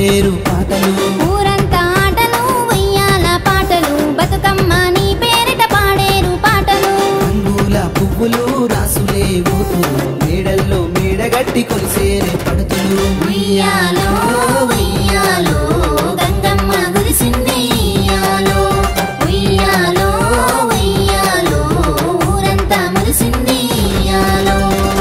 పాడేరు పాటలు ఊరంతా ఆటలు ఉయ్యాల పాటలు బతుకమ్మ నీ పేరిట పాడేరు పాటలు రంగుల పువ్వులు రాసులే ఊతులు మేడల్లో మేడగట్టి కొలిసేరే పడుతులు ఉయ్యాలో ఉయ్యాలో గంగమ్మ గురిసింది ఉయ్యాలో ఉయ్యాలో ఉయ్యాలో ఊరంతా మురిసింది ఉయ్యాలో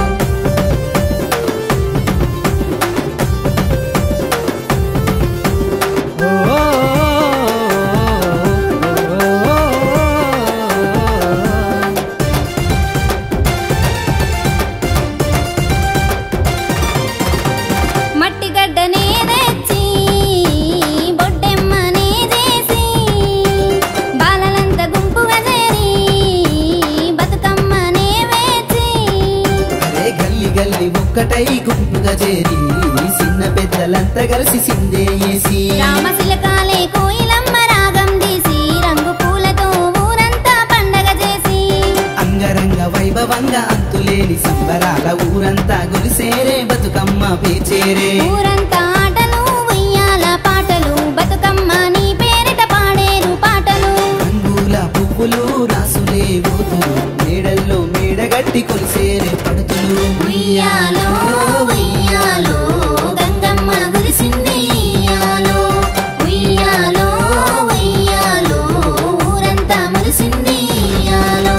మట్టి గడ్డనే తెచ్చి బొడ్డెమ్మనే చేసి బాలలంత గుంపుగా చేరి బతుకమ్మనే వేచి అరే గల్లి గల్లి ఒక్కటై గుంపుగా చేరి చిన్న పెద్దలంతా కలిసి సిందే వేసి రామశిలకాలే కోయిలమ్మ రాగం తీసి రంగు పూలతో ఊరంతా పండగ చేసి అంగరంగ వైభవంగా అంతులేని సంబరాల ఊరంతా గొలిసేరే బతుకమ్మ పేచేరే ఊరంతా ఆటలు ఉయ్యాల పాటలు బతుకమ్మ నీ పేరిట పాడేరు పాటలు రంగుల పువ్వులు రాసులే ఊతులు మేడల్లో మేడగట్టి కొలిసేరే పడుతులు ఉయ్యాలో ఉయ్యాలో గంగమ్మ గురిసింది ఉయ్యాలో ఉయ్యాలో ఉయ్యాలో ఊరంతా మురిసింది ఉయ్యాలో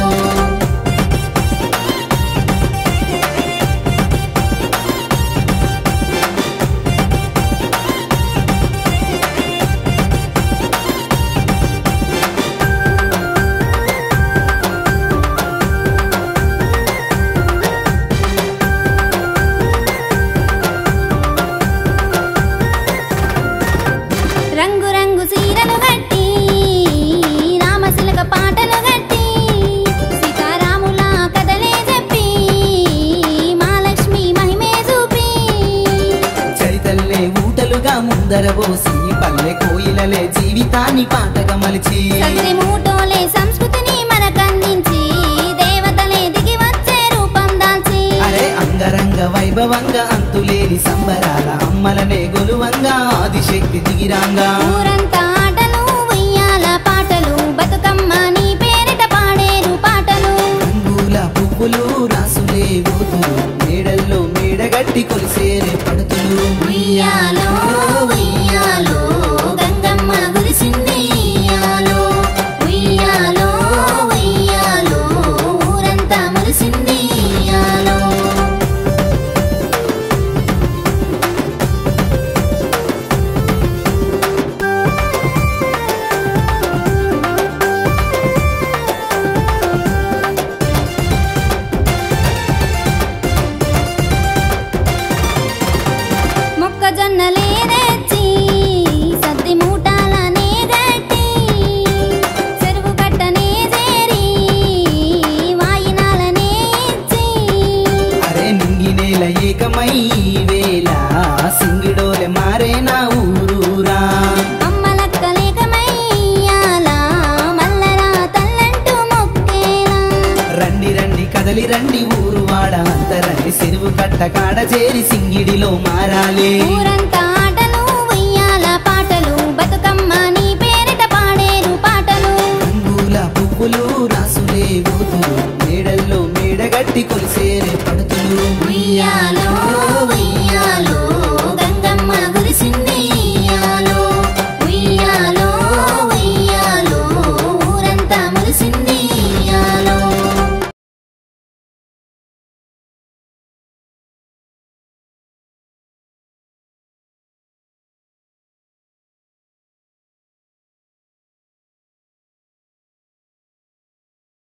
రంగు రంగు సీరలు గట్టి రామశిలక పాటలు గట్టి సీతారాముల కథలే చెప్పి మహాలక్ష్మి మహిమే చూపి చరితల్లే ఊటలుగా ముందర పోసి పల్లె కోయిలలే జీవితాన్ని పాటగా మలిచి సత్రి మూటోలే సంస్కృతిని మనకందించి దేవతలే దిగి వచ్చే రూపం దాల్చి అరే అంగరంగ వైభవంగా అంతులేని సంబరాల అమ్మలనే గొలువంగా ఆదిశక్తి దిగిరాంగా ఊరంతా ఆటలు ఉయ్యాల పాటలు బతుకమ్మ నీ పేరిట పాడేరు పాటలు రంగుల పువ్వులు రాసులే ఊతులు మేడల్లో మేడగట్టి కొలిసేరే పడుతులు ఉయ్యాలో ఉయ్యాలో గంగమ్మ గురిసింది ఉయ్యాలో ఉయ్యాలో ఉయ్యాలో ఊరంతా మురిసింది ఉయ్యాలో మొక్కజొన్నలే తెచ్చి సద్ది మూటాలనే గట్టి చెరువు కట్టనే చేరి వాయినాలనే ఇచ్చి అరే నింగి నేల ఏకమై ఈ వేళ సింగిడోలే మారే నా ఊరూరా అమ్మలక్కలేకమయ్యాల మల్లరా తల్లంటూ మొక్కేలా రండి రండి కదలి రండి ఊరు వాడ అంతరండి చెరువు కట్ట కాడ చేరి సింగిడిలో మారాలే ఊర